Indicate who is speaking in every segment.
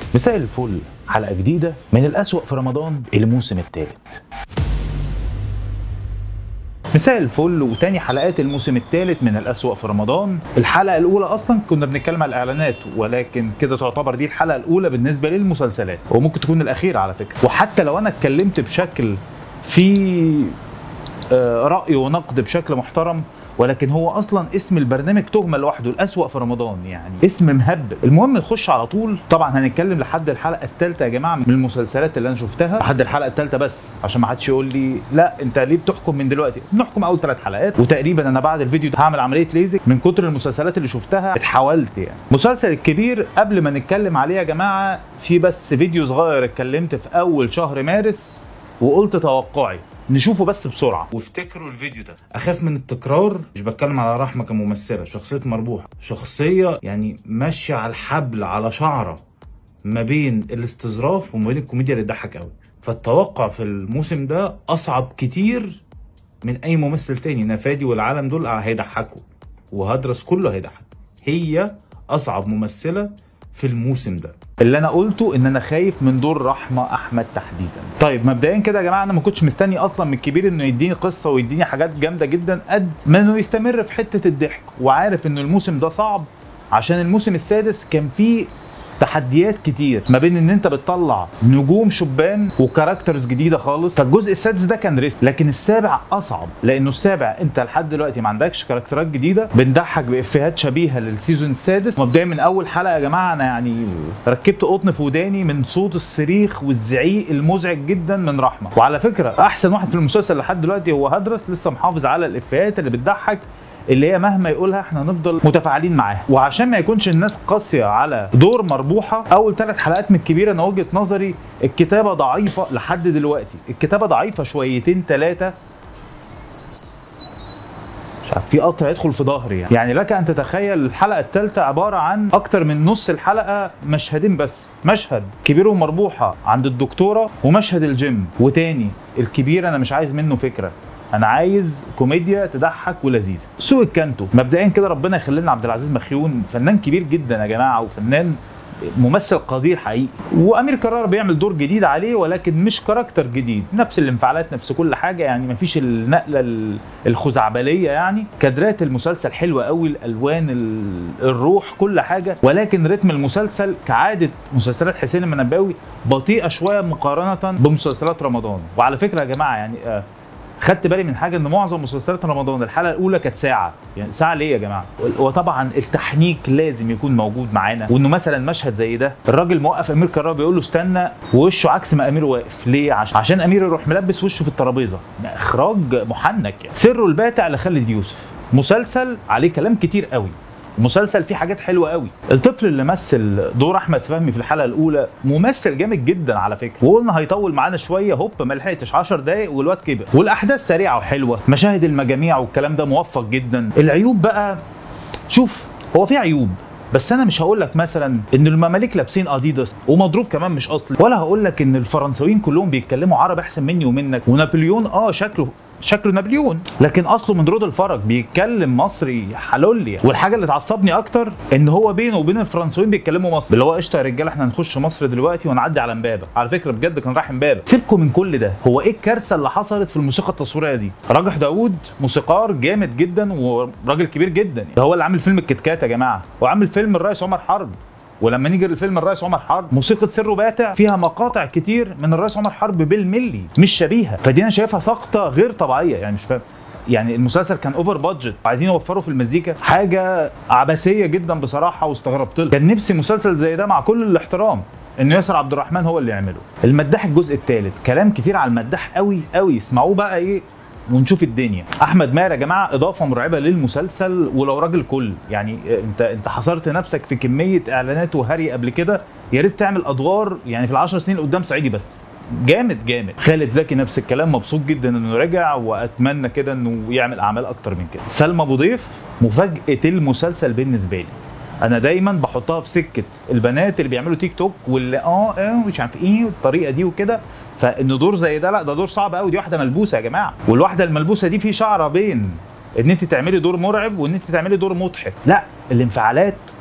Speaker 1: مساء الفل حلقة جديدة من الأسوأ في رمضان الموسم الثالث مساء الفل وتاني حلقات الموسم الثالث من الأسوأ في رمضان الحلقة الأولى أصلا كنا بنتكلم على الإعلانات ولكن كده تعتبر دي الحلقة الأولى بالنسبة للمسلسلات وممكن تكون الأخيرة على فكرة وحتى لو أنا اتكلمت بشكل في آه، رأي ونقد بشكل محترم ولكن هو اصلا اسم البرنامج تهمه لوحده الاسوأ في رمضان يعني اسم مهبب المهم نخش على طول طبعا هنتكلم لحد الحلقه الثالثه يا جماعه من المسلسلات اللي انا شفتها لحد الحلقه الثالثه بس عشان ما حدش يقول لي لا انت ليه بتحكم من دلوقتي نحكم اول ثلاث حلقات وتقريبا انا بعد الفيديو ده هعمل عمليه ليزك من كتر المسلسلات اللي شفتها اتحولت يعني مسلسل الكبير قبل ما نتكلم عليه يا جماعه في بس فيديو صغير اتكلمت في اول شهر مارس وقلت توقعي نشوفه بس بسرعه وافتكروا الفيديو ده اخاف من التكرار مش بتكلم على رحمه كممثله شخصيه مربوحه شخصيه يعني ماشيه على الحبل على شعره ما بين الاستظراف وما بين الكوميديا اللي تضحك قوي فالتوقع في الموسم ده اصعب كتير من اي ممثل تاني نفادي والعالم دول هيضحكوا وهدرس كله هيضحك هي اصعب ممثله في الموسم ده اللي انا قلته ان انا خايف من دور رحمه احمد تحديدا طيب مبدئيا كده يا جماعه انا ما كنتش مستني اصلا من الكبير انه يديني قصه ويديني حاجات جامده جدا قد ما انه يستمر في حته الضحك وعارف ان الموسم ده صعب عشان الموسم السادس كان فيه تحديات كتير ما بين ان انت بتطلع نجوم شبان وكاركترز جديده خالص فالجزء السادس ده كان ريسك لكن السابع اصعب لانه السابع انت لحد دلوقتي ما عندكش كاركترات جديده بنضحك بافيهات شبيهه للسيزون السادس مبدئيا من اول حلقه يا جماعه انا يعني ركبت قطن في وداني من صوت الصريخ والزعيق المزعج جدا من رحمه وعلى فكره احسن واحد في المسلسل لحد دلوقتي هو هدرس لسه محافظ على الافيهات اللي بتضحك اللي هي مهما يقولها احنا نفضل متفاعلين معاها وعشان ما يكونش الناس قاسيه على دور مربوحه اول ثلاث حلقات من الكبيره انا وجهه نظري الكتابه ضعيفه لحد دلوقتي الكتابه ضعيفه شويتين ثلاثه مش عارف في قطر يدخل في ظهري يعني. يعني لك ان تتخيل الحلقه الثالثه عباره عن اكتر من نص الحلقه مشهدين بس مشهد كبير ومربوحه عند الدكتوره ومشهد الجيم وتاني الكبير انا مش عايز منه فكره انا عايز كوميديا تضحك ولذيذه سوق الكانتو مبدئيا كده ربنا يخلي لنا عبد العزيز مخيون فنان كبير جدا يا جماعه وفنان ممثل قدير حقيقي وامير كرارة بيعمل دور جديد عليه ولكن مش كاركتر جديد نفس الانفعالات نفس كل حاجه يعني مفيش النقله ال- الخزعبليه يعني كادرات المسلسل حلوه قوي الالوان ال- الروح كل حاجه ولكن رتم المسلسل كعاده مسلسلات حسين المنباوي بطيئه شويه مقارنه بمسلسلات رمضان وعلى فكره يا جماعه يعني آه خدت بالي من حاجه ان معظم مسلسلات رمضان الحلقه الاولى كانت ساعه يعني ساعه ليه يا جماعه وطبعا التحنيك لازم يكون موجود معانا وانه مثلا مشهد زي ده الراجل موقف امير كرارة بيقول له استنى ووشه عكس ما امير واقف ليه عشان عشان امير يروح ملبس وشه في الترابيزه يعني اخراج محنك يعني سره الباتع لخالد يوسف مسلسل عليه كلام كتير قوي مسلسل فيه حاجات حلوه قوي الطفل اللي مثل دور احمد فهمي في الحلقه الاولى ممثل جامد جدا على فكره وقلنا هيطول معانا شويه هوب ما لحقتش 10 دقايق والواد كبر والاحداث سريعه وحلوه مشاهد المجاميع والكلام ده موفق جدا العيوب بقى شوف هو في عيوب بس انا مش هقول لك مثلا ان المماليك لابسين اديداس ومضروب كمان مش اصلي ولا هقول لك ان الفرنساويين كلهم بيتكلموا عربي احسن مني ومنك ونابليون اه شكله شكله نابليون لكن اصله من رود الفرج بيتكلم مصري حلولي والحاجه اللي تعصبني اكتر ان هو بينه وبين الفرنساويين بيتكلموا مصري اللي هو قشطه يا رجاله احنا هنخش مصر دلوقتي ونعدي على امبابه على فكره بجد كان رايح امبابه سيبكم من كل ده هو ايه الكارثه اللي حصلت في الموسيقى التصويريه دي راجح داوود موسيقار جامد جدا وراجل كبير جدا ده هو اللي عامل فيلم الكتكات يا جماعه وعامل فيلم الرئيس عمر حرب ولما نيجي لفيلم الرئيس عمر حرب موسيقى سر باتع فيها مقاطع كتير من الرئيس عمر حرب بالملي مش شبيهه فدي انا شايفها سقطه غير طبيعيه يعني مش فاهم يعني المسلسل كان اوفر بادجت عايزين يوفروا في المزيكا حاجه عبثيه جدا بصراحه واستغربت لها كان نفسي مسلسل زي ده مع كل الاحترام انه ياسر عبد الرحمن هو اللي يعمله المداح الجزء الثالث كلام كتير على المداح قوي قوي اسمعوه بقى ايه ونشوف الدنيا احمد ماهر يا جماعه اضافه مرعبه للمسلسل ولو راجل كل يعني انت انت حصرت نفسك في كميه اعلانات وهري قبل كده يا ريت تعمل ادوار يعني في العشر سنين قدام صعيدي بس جامد جامد خالد زكي نفس الكلام مبسوط جدا انه رجع واتمنى كده انه يعمل اعمال اكتر من كده سلمى ابو ضيف مفاجاه المسلسل بالنسبه لي انا دايما بحطها في سكه البنات اللي بيعملوا تيك توك واللي اه اه مش عارف ايه والطريقه دي وكده فان دور زي ده لا ده دور صعب قوي دي واحده ملبوسه يا جماعه والواحده الملبوسه دي في شعره بين ان انت تعملي دور مرعب وان انت تعملي دور مضحك لا الانفعالات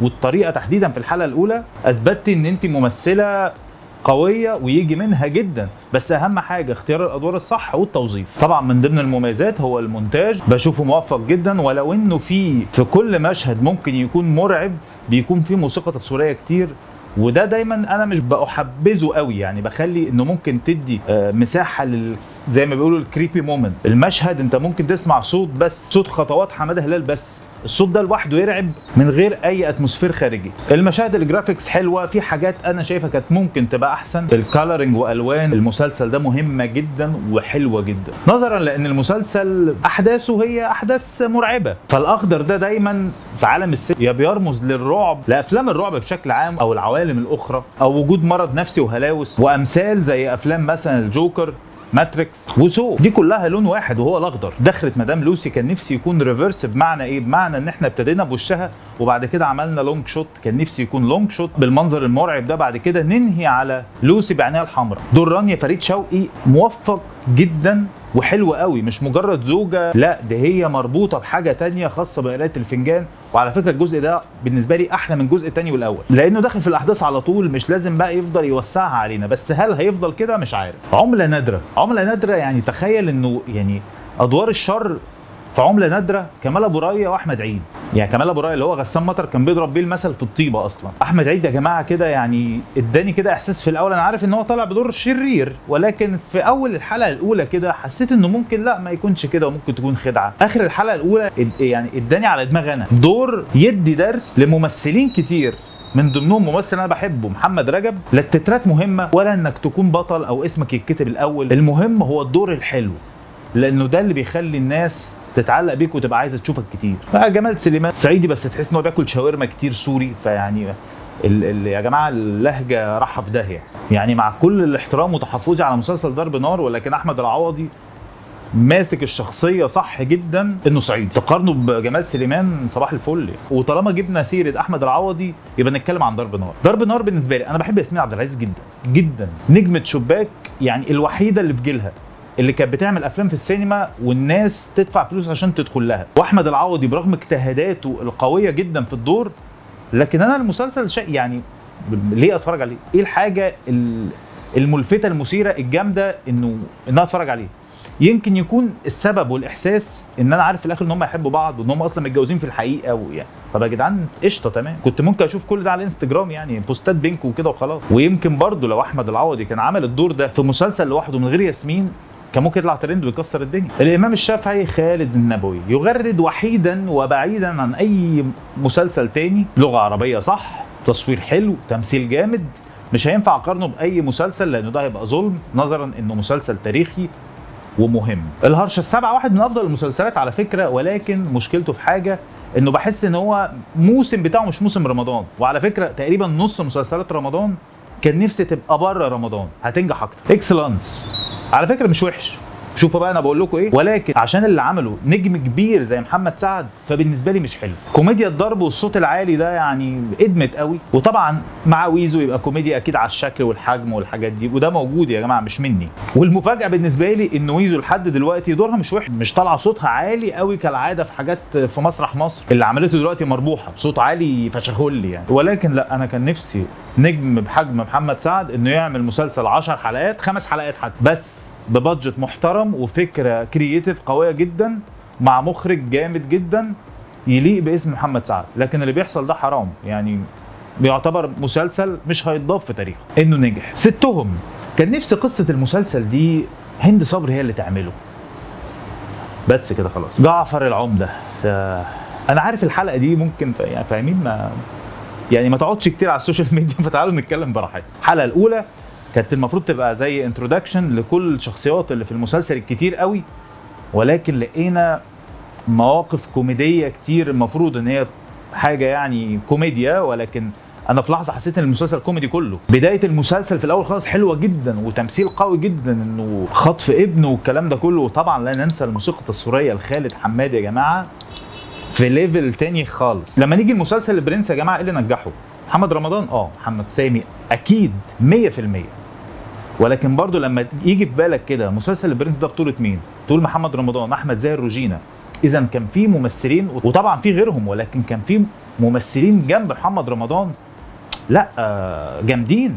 Speaker 1: والطريقه تحديدا في الحلقه الاولى اثبتي ان انت ممثله قويه ويجي منها جدا بس اهم حاجه اختيار الادوار الصح والتوظيف طبعا من ضمن المميزات هو المونتاج بشوفه موفق جدا ولو انه في في كل مشهد ممكن يكون مرعب بيكون فيه موسيقى تصويريه كتير وده دايما انا مش بحبذه قوي يعني بخلي انه ممكن تدي آه، مساحه لل زي ما بيقولوا الكريبي مومنت المشهد انت ممكن تسمع صوت بس صوت خطوات حماده هلال بس الصوت ده لوحده يرعب من غير اي اتموسفير خارجي المشاهد الجرافيكس حلوه في حاجات انا شايفها كانت ممكن تبقى احسن الكالرنج والوان المسلسل ده مهمه جدا وحلوه جدا نظرا لان المسلسل احداثه هي احداث مرعبه فالاخضر ده دايما في عالم السينما يا بيرمز للرعب لافلام الرعب بشكل عام او العوالم الاخرى او وجود مرض نفسي وهلاوس وامثال زي افلام مثلا الجوكر ماتريكس وسو دي كلها لون واحد وهو الاخضر دخلت مدام لوسي كان نفسي يكون ريفرس بمعنى ايه بمعنى ان احنا ابتدينا بوشها وبعد كده عملنا لونج شوت كان نفسي يكون لونج شوت بالمنظر المرعب ده بعد كده ننهي على لوسي بعينيها الحمراء دور رانيا فريد شوقي موفق جدا وحلوه قوي مش مجرد زوجه لا دي هي مربوطه بحاجه تانية خاصه بقرايه الفنجان وعلى فكره الجزء ده بالنسبه لي احلى من الجزء الثاني والاول لانه داخل في الاحداث على طول مش لازم بقى يفضل يوسعها علينا بس هل هيفضل كده مش عارف عمله نادره عمله نادره يعني تخيل انه يعني ادوار الشر في عمله نادره كمال ابو رايه واحمد عيد يعني كمال ابو رايه اللي هو غسان مطر كان بيضرب بيه المثل في الطيبه اصلا احمد عيد يا جماعه كده يعني اداني كده احساس في الاول انا عارف ان هو طالع بدور شرير ولكن في اول الحلقه الاولى كده حسيت انه ممكن لا ما يكونش كده وممكن تكون خدعه اخر الحلقه الاولى اد- يعني اداني على دماغ انا دور يدي درس لممثلين كتير من ضمنهم ممثل انا بحبه محمد رجب لا التترات مهمه ولا انك تكون بطل او اسمك يتكتب الاول المهم هو الدور الحلو لانه ده اللي بيخلي الناس تتعلق بيك وتبقى عايزه تشوفك كتير بقى جمال سليمان صعيدي بس تحس ان هو بياكل شاورما كتير سوري فيعني ال ال يا جماعه اللهجه راحه في داهيه يعني مع كل الاحترام وتحفظي على مسلسل ضرب نار ولكن احمد العوضي ماسك الشخصيه صح جدا انه صعيدي تقارنه بجمال سليمان صباح الفل يعني. وطالما جبنا سيره احمد العوضي يبقى نتكلم عن ضرب نار ضرب نار بالنسبه لي انا بحب ياسمين عبد العزيز جدا جدا نجمه شباك يعني الوحيده اللي في جيلها اللي كانت بتعمل افلام في السينما والناس تدفع فلوس عشان تدخل لها واحمد العوضي برغم اجتهاداته القويه جدا في الدور لكن انا المسلسل شيء يعني ب- ليه اتفرج عليه ايه الحاجه ال- الملفته المثيره الجامده انه ان انا اتفرج عليه يمكن يكون السبب والاحساس ان انا عارف في الاخر ان هم يحبوا بعض وان هم اصلا متجوزين في الحقيقه ويعني طب يا جدعان قشطه تمام كنت ممكن اشوف كل ده على الانستجرام يعني بوستات بينك وكده وخلاص ويمكن برضه لو احمد العوضي كان عمل الدور ده في مسلسل لوحده من غير ياسمين كان ممكن يطلع ترند ويكسر الدنيا الامام الشافعي خالد النبوي يغرد وحيدا وبعيدا عن اي مسلسل تاني لغه عربيه صح تصوير حلو تمثيل جامد مش هينفع اقارنه باي مسلسل لانه ده هيبقى ظلم نظرا انه مسلسل تاريخي ومهم الهرشة السبعة واحد من افضل المسلسلات على فكرة ولكن مشكلته في حاجة انه بحس ان هو موسم بتاعه مش موسم رمضان وعلى فكرة تقريبا نص مسلسلات رمضان كان نفسي تبقى بره رمضان هتنجح اكتر اكسلانس على فكرة مش وحش شوفوا بقى انا بقول لكم ايه ولكن عشان اللي عمله نجم كبير زي محمد سعد فبالنسبه لي مش حلو كوميديا الضرب والصوت العالي ده يعني ادمت قوي وطبعا مع ويزو يبقى كوميديا اكيد على الشكل والحجم والحاجات دي وده موجود يا جماعه مش مني والمفاجاه بالنسبه لي ان ويزو لحد دلوقتي دورها مش وحش مش طالعه صوتها عالي قوي كالعاده في حاجات في مسرح مصر اللي عملته دلوقتي مربوحه صوت عالي فشخل يعني ولكن لا انا كان نفسي نجم بحجم محمد سعد انه يعمل مسلسل 10 حلقات خمس حلقات حتى بس ببادجت محترم وفكره كرييتيف قويه جدا مع مخرج جامد جدا يليق باسم محمد سعد لكن اللي بيحصل ده حرام يعني بيعتبر مسلسل مش هيتضاف في تاريخه انه نجح ستهم كان نفسي قصه المسلسل دي هند صبري هي اللي تعمله بس كده خلاص جعفر العمده ف... انا عارف الحلقه دي ممكن ف... يعني فاهمين ما يعني ما تقعدش كتير على السوشيال ميديا فتعالوا نتكلم براحتنا الحلقه الاولى كانت المفروض تبقى زي انترودكشن لكل الشخصيات اللي في المسلسل الكتير قوي ولكن لقينا مواقف كوميديه كتير المفروض ان هي حاجه يعني كوميديا ولكن انا في لحظه حسيت ان المسلسل كوميدي كله بدايه المسلسل في الاول خالص حلوه جدا وتمثيل قوي جدا انه خطف ابنه والكلام ده كله وطبعا لا ننسى الموسيقى التصويريه لخالد حماد يا جماعه في ليفل تاني خالص لما نيجي المسلسل البرنس يا جماعه ايه اللي نجحه محمد رمضان اه محمد سامي اكيد 100% ولكن برضو لما يجي في بالك كده مسلسل البرنس ده بطولة مين؟ بطولة محمد رمضان، أحمد زاهر روجينا، اذا كان في ممثلين وطبعا في غيرهم ولكن كان في ممثلين جنب محمد رمضان لا آه، جامدين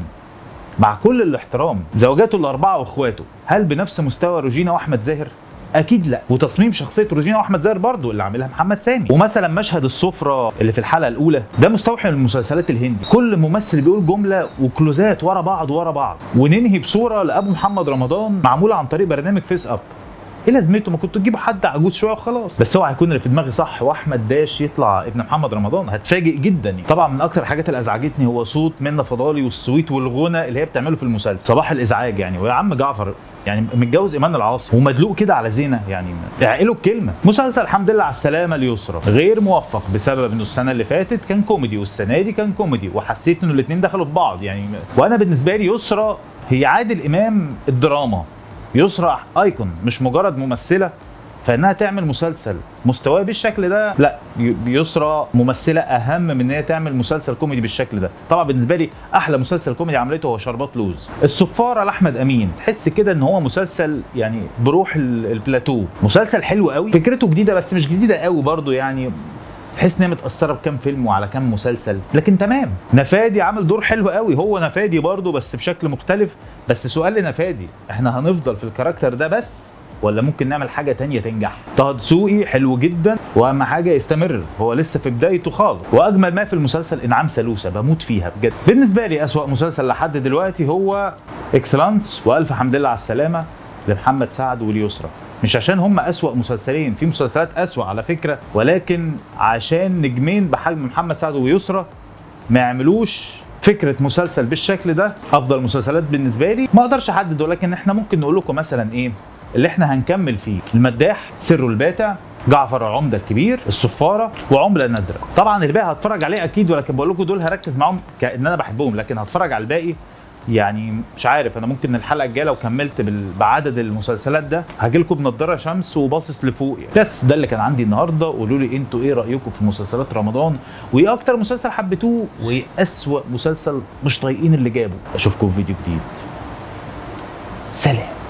Speaker 1: مع كل الاحترام زوجاته الاربعه واخواته هل بنفس مستوى روجينا واحمد زاهر اكيد لا وتصميم شخصيه روجينا واحمد زاهر برضو اللي عاملها محمد سامي ومثلا مشهد السفره اللي في الحلقه الاولى ده مستوحي من المسلسلات الهندي كل ممثل بيقول جمله وكلوزات ورا بعض ورا بعض وننهي بصوره لابو محمد رمضان معموله عن طريق برنامج فيس اب ايه لازمته ما كنتوا تجيبوا حد عجوز شويه وخلاص بس هو هيكون اللي في دماغي صح واحمد داش يطلع ابن محمد رمضان هتفاجئ جدا يعني. طبعا من اكتر الحاجات اللي ازعجتني هو صوت منى فضالي والصويت والغنى اللي هي بتعمله في المسلسل صباح الازعاج يعني ويا عم جعفر يعني متجوز ايمان العاصي ومدلوق كده على زينه يعني اعقلوا الكلمه مسلسل الحمد لله على السلامه اليسرى غير موفق بسبب انه السنه اللي فاتت كان كوميدي والسنه دي كان كوميدي وحسيت انه الاثنين دخلوا في بعض يعني وانا بالنسبه لي يسرى هي عادل امام الدراما يسرى ايكون مش مجرد ممثله فانها تعمل مسلسل مستواه بالشكل ده لا ي- يسرى ممثله اهم من ان هي تعمل مسلسل كوميدي بالشكل ده طبعا بالنسبه لي احلى مسلسل كوميدي عملته هو شربات لوز الصفاره لاحمد امين تحس كده ان هو مسلسل يعني بروح ال- البلاتو مسلسل حلو قوي فكرته جديده بس مش جديده قوي برضو يعني تحس ان هي متاثره بكام فيلم وعلى كام مسلسل لكن تمام نفادي عامل دور حلو قوي هو نفادي برضه بس بشكل مختلف بس سؤال لنفادي احنا هنفضل في الكاركتر ده بس ولا ممكن نعمل حاجه تانية تنجح طه دسوقي حلو جدا واهم حاجه يستمر هو لسه في بدايته خالص واجمل ما في المسلسل انعام سلوسه بموت فيها بجد بالنسبه لي اسوا مسلسل لحد دلوقتي هو اكسلانس والف حمد لله على السلامه لمحمد سعد واليسرى مش عشان هم أسوأ مسلسلين في مسلسلات أسوأ على فكرة ولكن عشان نجمين بحجم محمد سعد ويسرى ما يعملوش فكرة مسلسل بالشكل ده أفضل مسلسلات بالنسبة لي ما أقدرش أحدد ولكن إحنا ممكن نقول لكم مثلا إيه اللي إحنا هنكمل فيه المداح سره الباتع جعفر العمدة الكبير الصفارة وعملة نادرة طبعا الباقي هتفرج عليه أكيد ولكن بقول لكم دول هركز معاهم كأن أنا بحبهم لكن هتفرج على الباقي يعني مش عارف انا ممكن الحلقه الجايه لو كملت بال- بعدد المسلسلات ده هاجي لكم بنضاره شمس وباصص لفوق يعني. بس ده اللي كان عندي النهارده قولوا لي انتوا ايه رايكم في مسلسلات رمضان وايه اكتر مسلسل حبيتوه وايه اسوأ مسلسل مش طايقين اللي جابه اشوفكم في فيديو جديد سلام